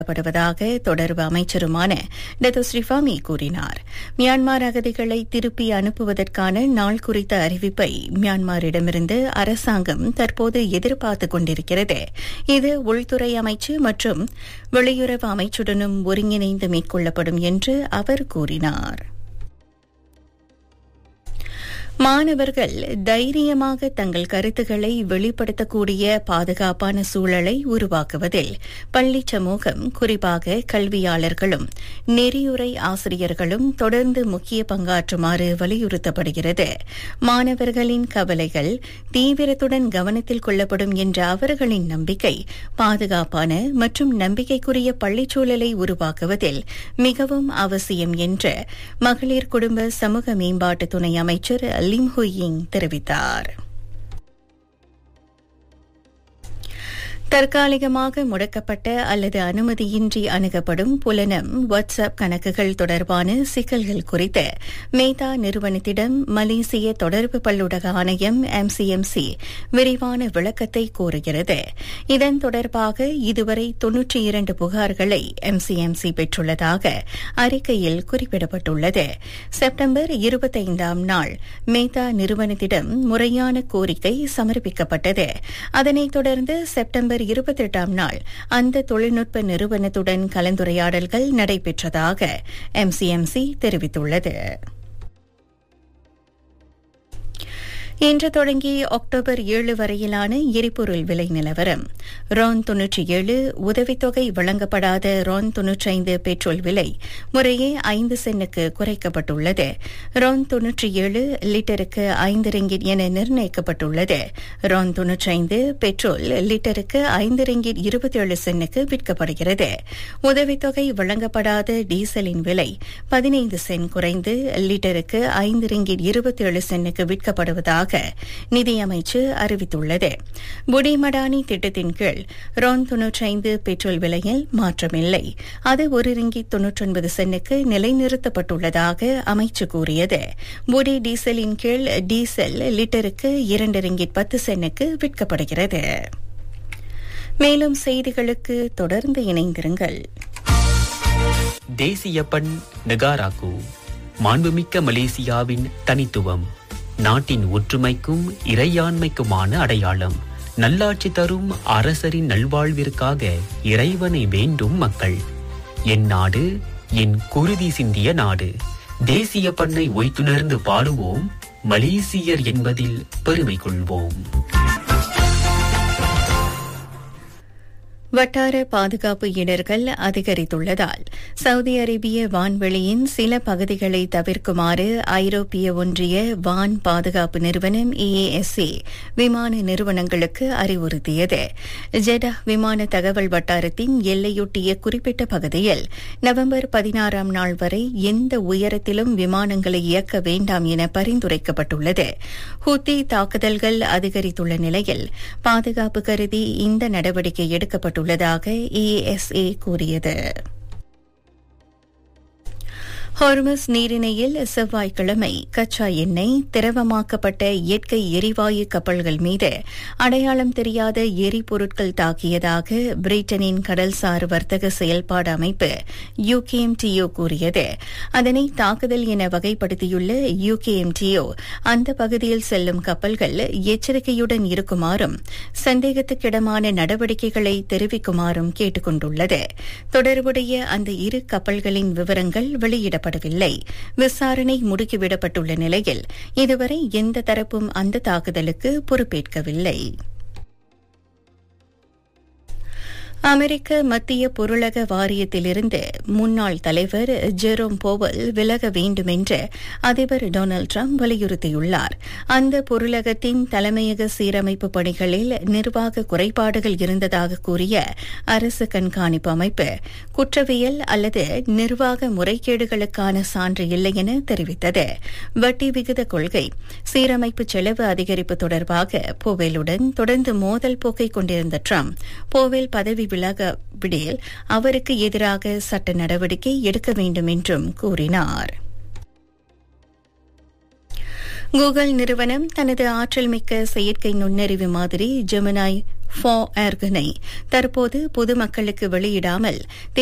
படுவதாக தொடர்பு அமைச்சருமான டத்து ஸ்ரீஃபாமி கூறினார் மியான்மர் அகதிகளை திருப்பி அனுப்புவதற்கான நாள் குறித்த அறிவிப்பை மியான்மரிடமிருந்து அரசாங்கம் தற்போது எதிர்பார்த்துக் கொண்டிருக்கிறது இது உள்துறை அமைச்சு மற்றும் வெளியுறவு அமைச்சுடனும் ஒருங்கிணைந்து மேற்கொள்ளப்படும் என்று அவர் கூறினார் மாணவர்கள் தைரியமாக தங்கள் கருத்துக்களை வெளிப்படுத்தக்கூடிய பாதுகாப்பான சூழலை உருவாக்குவதில் பள்ளி சமூகம் குறிப்பாக கல்வியாளர்களும் நெறியுரை ஆசிரியர்களும் தொடர்ந்து முக்கிய பங்காற்றுமாறு வலியுறுத்தப்படுகிறது மாணவர்களின் கவலைகள் தீவிரத்துடன் கவனத்தில் கொள்ளப்படும் என்ற அவர்களின் நம்பிக்கை பாதுகாப்பான மற்றும் நம்பிக்கைக்குரிய பள்ளிச்சூழலை உருவாக்குவதில் மிகவும் அவசியம் என்று மகளிர் குடும்ப சமூக மேம்பாட்டு துணை அமைச்சர் லிம் ஹுயிங் தெரிவித்தார் தற்காலிகமாக முடக்கப்பட்ட அல்லது அனுமதியின்றி அணுகப்படும் புலனம் வாட்ஸ்அப் கணக்குகள் தொடர்பான சிக்கல்கள் குறித்து மேதா நிறுவனத்திடம் மலேசிய தொடர்பு பல்லுடக ஆணையம் எம்சிஎம்சி விரிவான விளக்கத்தை கோருகிறது இதன் தொடர்பாக இதுவரை தொன்னூற்றி இரண்டு புகார்களை எம்சிஎம்சி பெற்றுள்ளதாக அறிக்கையில் குறிப்பிடப்பட்டுள்ளது செப்டம்பர் இருபத்தைந்தாம் நாள் மேதா நிறுவனத்திடம் முறையான கோரிக்கை சமர்ப்பிக்கப்பட்டது அதனைத் தொடர்ந்து செப்டம்பர் இருபத்தி எட்டாம் நாள் அந்த தொழில்நுட்ப நிறுவனத்துடன் கலந்துரையாடல்கள் நடைபெற்றதாக எம்சிஎம்சி தெரிவித்துள்ளது இன்று தொடங்கி அக்டோபர் ஏழு வரையிலான எரிபொருள் விலை நிலவரம் ரான் தொன்னூற்றி ஏழு உதவித்தொகை வழங்கப்படாத ரான் தொன்னூற்றைந்து பெட்ரோல் விலை முறையே ஐந்து சென்னுக்கு குறைக்கப்பட்டுள்ளது ரான் தொன்னூற்றி ஏழு லிட்டருக்கு ஐந்து ரிங்கிட் என நிர்ணயிக்கப்பட்டுள்ளது ரான் தொன்னூற்றைந்து பெட்ரோல் லிட்டருக்கு ஐந்து ரிங்கிட் இருபத்தி ஏழு சென்னுக்கு விற்கப்படுகிறது உதவித்தொகை வழங்கப்படாத டீசலின் விலை பதினைந்து சென் குறைந்து லிட்டருக்கு ஐந்து ரிங்கிட் இருபத்தி ஏழு சென்னுக்கு விற்கப்படுவதாக நிதியமைச்சு அறிவித்துள்ளது புடிமடானி திட்டத்தின் கீழ் ரான் தொன்னூற்றைந்து பெட்ரோல் விலையில் மாற்றமில்லை அது ஒரு ரிங்கி தொன்னூற்றொன்பது சென்னுக்கு நிலைநிறுத்தப்பட்டுள்ளதாக அமைச்சு கூறியது புடி டீசலின் கீழ் டீசல் லிட்டருக்கு இரண்டு ரிங்கிட் பத்து சென்னுக்கு விற்கப்படுகிறது மேலும் செய்திகளுக்கு தொடர்ந்து இணைந்திருங்கள் தேசிய பண் நெகாராக்கு மாண்புமிக்க மலேசியாவின் தனித்துவம் நாட்டின் ஒற்றுமைக்கும் இறையாண்மைக்குமான அடையாளம் நல்லாட்சி தரும் அரசரின் நல்வாழ்விற்காக இறைவனை வேண்டும் மக்கள் என் நாடு என் குருதி சிந்திய நாடு தேசிய பண்ணை ஒய்த்துணர்ந்து பாடுவோம் மலேசியர் என்பதில் பெருமை கொள்வோம் வட்டார பாதுகாப்பு இடர்கள் அதிகரித்துள்ளதால் சவுதி அரேபிய வான்வெளியின் சில பகுதிகளை தவிர்க்குமாறு ஐரோப்பிய ஒன்றிய வான் பாதுகாப்பு நிறுவனம் ஏஏஎஸ்ஏ விமான நிறுவனங்களுக்கு அறிவுறுத்தியது ஜெடா விமான தகவல் வட்டாரத்தின் எல்லையொட்டிய குறிப்பிட்ட பகுதியில் நவம்பர் பதினாறாம் நாள் வரை எந்த உயரத்திலும் விமானங்களை இயக்க வேண்டாம் என பரிந்துரைக்கப்பட்டுள்ளது ஹூத்தி தாக்குதல்கள் அதிகரித்துள்ள நிலையில் பாதுகாப்பு கருதி இந்த நடவடிக்கை எடுக்கப்பட்டுள்ளது உள்ளதாக ஏஎஸ்ஏ கூறியது ஹார்மஸ் நீரிணையில் செவ்வாய்க்கிழமை கச்சா எண்ணெய் திரவமாக்கப்பட்ட இயற்கை எரிவாயு கப்பல்கள் மீது அடையாளம் தெரியாத எரிபொருட்கள் தாக்கியதாக பிரிட்டனின் கடல்சார் வர்த்தக செயல்பாடு அமைப்பு யுகேஎம்டிஓ கூறியது அதனை தாக்குதல் என வகைப்படுத்தியுள்ள யுகேஎம்டிஓ அந்த பகுதியில் செல்லும் கப்பல்கள் எச்சரிக்கையுடன் இருக்குமாறும் சந்தேகத்துக்கிடமான நடவடிக்கைகளை தெரிவிக்குமாறும் கேட்டுக் கொண்டுள்ளது தொடர்புடைய அந்த இரு கப்பல்களின் விவரங்கள் வெளியிடப்பட்டது வெளியிடப்படவில்லை விசாரணை முடுக்கிவிடப்பட்டுள்ள நிலையில் இதுவரை எந்த தரப்பும் அந்த தாக்குதலுக்கு பொறுப்பேற்கவில்லை அமெரிக்க மத்திய பொருளக வாரியத்திலிருந்து முன்னாள் தலைவர் ஜெரோம் போவல் விலக வேண்டுமென்று அதிபர் டொனால்டு டிரம்ப் வலியுறுத்தியுள்ளார் அந்த பொருளகத்தின் தலைமையக சீரமைப்பு பணிகளில் நிர்வாக குறைபாடுகள் இருந்ததாக கூறிய அரசு கண்காணிப்பு அமைப்பு குற்றவியல் அல்லது நிர்வாக முறைகேடுகளுக்கான சான்று இல்லை என தெரிவித்தது வட்டி விகித கொள்கை சீரமைப்பு செலவு அதிகரிப்பு தொடர்பாக போவேலுடன் தொடர்ந்து மோதல் போக்கை கொண்டிருந்த டிரம்ப் போவேல் பதவி விலக விடில் அவருக்கு எதிராக சட்ட நடவடிக்கை எடுக்க வேண்டும் என்றும் கூறினார் கூகுள் நிறுவனம் தனது ஆற்றல் மிக்க செயற்கை நுண்ணறிவு மாதிரி ஜெமினாய் ஃபோ ஏர்கனை தற்போது பொதுமக்களுக்கு வெளியிடாமல்